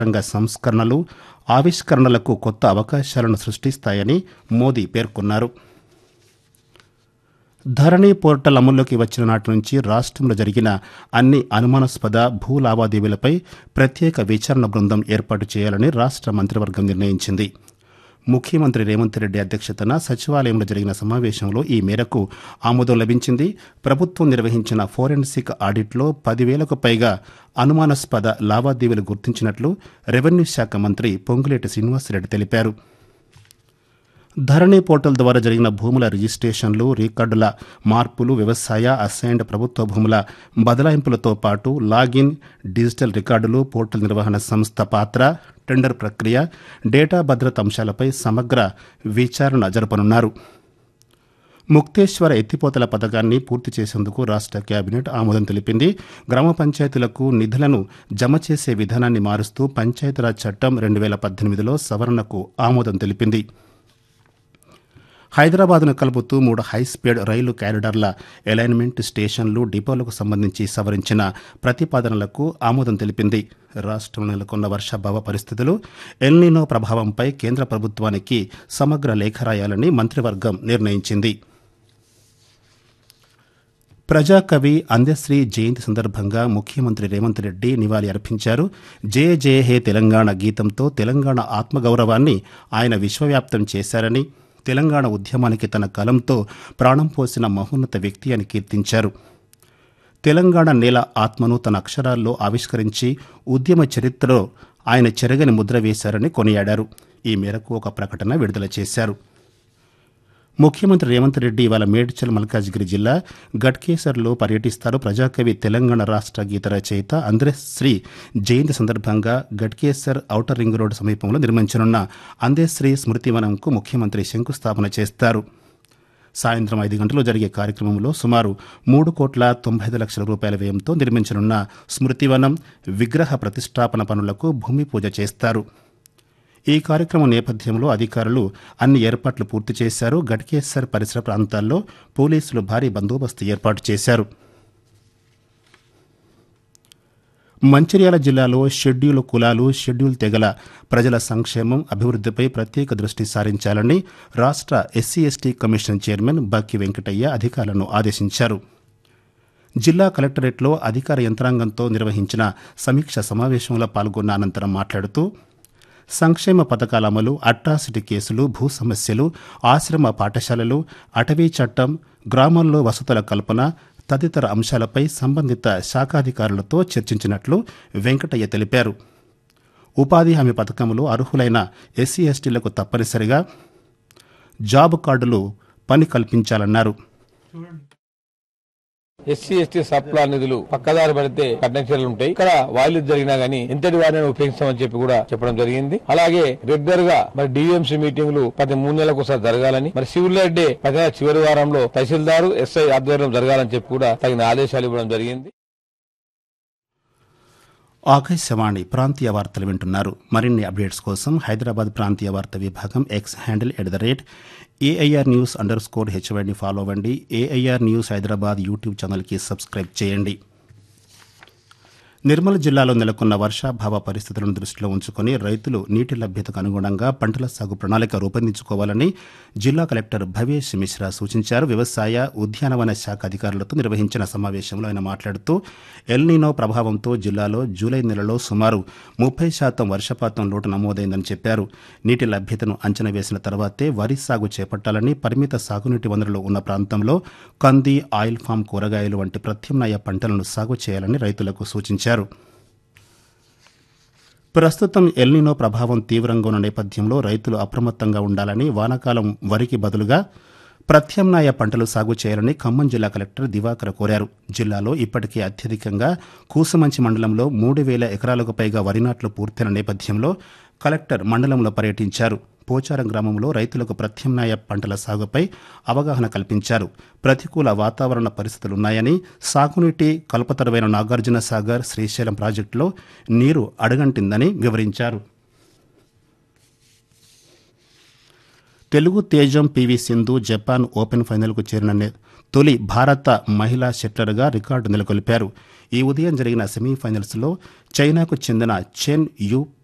రంగ సంస్కరణలు ఆవిష్కరణలకు కొత్త అవకాశాలను సృష్టిస్తాయని మోదీ పేర్కొన్నారు ధరణి పోర్టల్ అమల్లోకి వచ్చిన నాటి నుంచి రాష్ట్రంలో జరిగిన అన్ని అనుమానాస్పద భూ లావాదేవీలపై ప్రత్యేక విచారణ బృందం ఏర్పాటు చేయాలని రాష్ట్ర మంత్రివర్గం నిర్ణయించింది ముఖ్యమంత్రి రేవంత్ రెడ్డి అధ్యక్షతన సచివాలయంలో జరిగిన సమావేశంలో ఈ మేరకు ఆమోదం లభించింది ప్రభుత్వం నిర్వహించిన ఫోరెన్సిక్ ఆడిట్లో పదివేలకు పైగా అనుమానాస్పద లావాదేవీలు గుర్తించినట్లు రెవెన్యూ శాఖ మంత్రి పొంగులేటి శ్రీనివాసరెడ్డి తెలిపారు ధరణి పోర్టల్ ద్వారా జరిగిన భూముల రిజిస్ట్రేషన్లు రికార్డుల మార్పులు వ్యవసాయ అసైన్డ్ ప్రభుత్వ భూముల బదలాయింపులతో పాటు లాగిన్ డిజిటల్ రికార్డులు పోర్టల్ నిర్వహణ సంస్థ పాత్ర టెండర్ ప్రక్రియ డేటా భద్రత అంశాలపై సమగ్ర విచారణ జరపనున్నారు ముక్తేశ్వర ఎత్తిపోతల పథకాన్ని పూర్తి చేసేందుకు రాష్ట్ర కేబినెట్ ఆమోదం తెలిపింది గ్రామ పంచాయతీలకు నిధులను జమ చేసే విధానాన్ని మారుస్తూ పంచాయతీరాజ్ చట్టం రెండు వేల పద్దెనిమిదిలో సవరణకు ఆమోదం తెలిపింది హైదరాబాద్ను కలుపుతూ మూడు హైస్పీడ్ రైలు క్యారిడార్ల అలైన్మెంట్ స్టేషన్లు డిపోలకు సంబంధించి సవరించిన ప్రతిపాదనలకు ఆమోదం తెలిపింది రాష్ట్రంలో నెలకొన్న వర్షాభావ పరిస్థితులు ఎల్నినో ప్రభావంపై కేంద్ర ప్రభుత్వానికి సమగ్ర లేఖ రాయాలని మంత్రివర్గం నిర్ణయించింది ప్రజాకవి అందశ్రీ జయంతి సందర్భంగా ముఖ్యమంత్రి రేవంత్ రెడ్డి నివాళి అర్పించారు జయ జయ హే తెలంగాణ గీతంతో తెలంగాణ ఆత్మగౌరవాన్ని ఆయన విశ్వవ్యాప్తం చేశారని తెలంగాణ ఉద్యమానికి తన కలంతో ప్రాణం పోసిన మహోన్నత వ్యక్తి అని కీర్తించారు తెలంగాణ నేల ఆత్మను తన అక్షరాల్లో ఆవిష్కరించి ఉద్యమ చరిత్రలో ఆయన చెరగని ముద్ర వేశారని కొనియాడారు ఈ మేరకు ఒక ప్రకటన విడుదల చేశారు ముఖ్యమంత్రి రేవంత్ రెడ్డి ఇవాళ మేడ్చల్ మల్కాజ్గిరి జిల్లా గట్కేసర్లో పర్యటిస్తారు ప్రజాకవి తెలంగాణ రాష్ట్ర గీత రచయిత అందేశ్రీ జయంతి సందర్భంగా గట్కేసర్ ఔటర్ రింగ్ రోడ్డు సమీపంలో నిర్మించనున్న అందేశ్రీ స్మృతివనంకు ముఖ్యమంత్రి శంకుస్థాపన చేస్తారు సాయంత్రం ఐదు గంటలు జరిగే కార్యక్రమంలో సుమారు మూడు కోట్ల తొంభై ఐదు లక్షల రూపాయల వ్యయంతో నిర్మించనున్న స్మృతివనం విగ్రహ ప్రతిష్టాపన పనులకు భూమి పూజ చేస్తారు ఈ కార్యక్రమం నేపథ్యంలో అధికారులు అన్ని ఏర్పాట్లు పూర్తి చేశారు గట్కేసర్ పరిసర ప్రాంతాల్లో పోలీసులు భారీ బందోబస్తు ఏర్పాటు చేశారు మంచిర్యాల జిల్లాలో షెడ్యూల్ కులాలు షెడ్యూల్ తెగల ప్రజల సంక్షేమం అభివృద్ధిపై ప్రత్యేక దృష్టి సారించాలని రాష్ట్ర SC ST commission chairman Bakki Venkataiah అధికారులను ఆదేశించారు జిల్లా కలెక్టరేట్లో అధికార యంత్రాంగంతో నిర్వహించిన సమీక్ష సమావేశంలో పాల్గొన్న అనంతరం మాట్లాడుతూ సంక్షేమ పథకాల అమలు అట్రాసిటీ కేసులు భూ సమస్యలు ఆశ్రమ పాఠశాలలు అటవీ చట్టం గ్రామాల్లో వసతుల కల్పన తదితర అంశాలపై సంబంధిత శాఖాధికారులతో చర్చించినట్లు వెంకటయ్య తెలిపారు ఉపాధి హామీ పథకంలో అర్హులైన ఎస్సీ ఎస్టీలకు తప్పనిసరిగా జాబ్ కార్డులు పని కల్పించాలన్నారు ఎస్సీ ఎస్టీ సప్లా నిధులు పక్కదారి పడితే కఠిన చర్యలు ఉంటాయి ఇక్కడ వాయిలు జరిగినా గానీ ఎంతటి వారిని ఉపయోగిస్తామని చెప్పి కూడా చెప్పడం జరిగింది అలాగే రెగ్యులర్ గా మరి డిఎంసీ మీటింగ్లు ప్రతి మూడు నెలలకు ఒకసారి జరగాలని మరి సివిల్ డే ప్రతి నెల చివరి వారంలో తహసీల్దారు ఎస్ఐ ఆధ్వర్యంలో జరగాలని చెప్పి కూడా తగిన ఆదేశాలు ఇవ్వడం జరిగింది ఆకాశవాణి ప్రాంతీయ వార్తలు వింటున్నారు మరిన్ని అప్డేట్స్ కోసం హైదరాబాద్ ప్రాంతీయ వార్త విభాగం X handle at the rate AIR news under score హెచ్వైని ఫాలో అవ్వండి ఏఐఆర్ న్యూస్ హైదరాబాద్ యూట్యూబ్ ఛానల్కి సబ్స్క్రైబ్ చేయండి నిర్మల్ జిల్లాలో నెలకొన్న వర్షాభావ పరిస్థితులను దృష్టిలో ఉంచుకుని రైతులు నీటి లభ్యతకు అనుగుణంగా పంటల సాగు ప్రణాళిక రూపొందించుకోవాలని జిల్లా కలెక్టర్ భవేష్ మిశ్రా సూచించారు వ్యవసాయ ఉద్యానవన శాఖ అధికారులతో నిర్వహించిన సమావేశంలో ఆయన మాట్లాడుతూ ఎల్నీనో ప్రభావంతో జిల్లాలో జూలై నెలలో సుమారు ముప్పై శాతం వర్షపాతం లోటు నమోదైందని చెప్పారు నీటి లభ్యతను అంచనా వేసిన తర్వాతే వరి సాగు చేపట్టాలని పరిమిత సాగునీటి వనరులు ఉన్న ప్రాంతంలో కంది ఆయిల్ ఫామ్ కూరగాయలు వంటి ప్రత్యామ్నాయ పంటలను సాగు చేయాలని రైతులకు సూచించారు ప్రస్తుతం ఎల్నినో ప్రభావం తీవ్రంగా ఉన్న నేపథ్యంలో రైతులు అప్రమత్తంగా ఉండాలని వానాకాలం వరికి బదులుగా ప్రత్యామ్నాయ పంటలు సాగు చేయాలని ఖమ్మం జిల్లా కలెక్టర్ దివాకర్ కోరారు జిల్లాలో ఇప్పటికే అత్యధికంగా కూసుమంచి మండలంలో మూడు వేల ఎకరాలకు పైగా వరి నాట్లు పూర్తయిన నేపథ్యంలో కలెక్టర్ మండలంలో పర్యటించారు పోచారం గ్రామంలో రైతులకు ప్రత్యామ్నాయ పంటల సాగుపై అవగాహన కల్పించారు ప్రతికూల వాతావరణ పరిస్థితులున్నాయని సాగునీటి కల్పతరువైన నాగార్జున సాగర్ శ్రీశైలం ప్రాజెక్టులో నీరు అడగంటిందని వివరించారు తెలుగు తేజం పివి సింధు జపాన్ ఓపెన్ ఫైనల్కు చేరిన నే- తొలి భారత మహిళా షట్లర్గా రికార్డు నెలకొల్పారు ఈ ఉదయం జరిగిన సెమీఫైనల్స్లో చైనాకు చెందిన చెన్ యు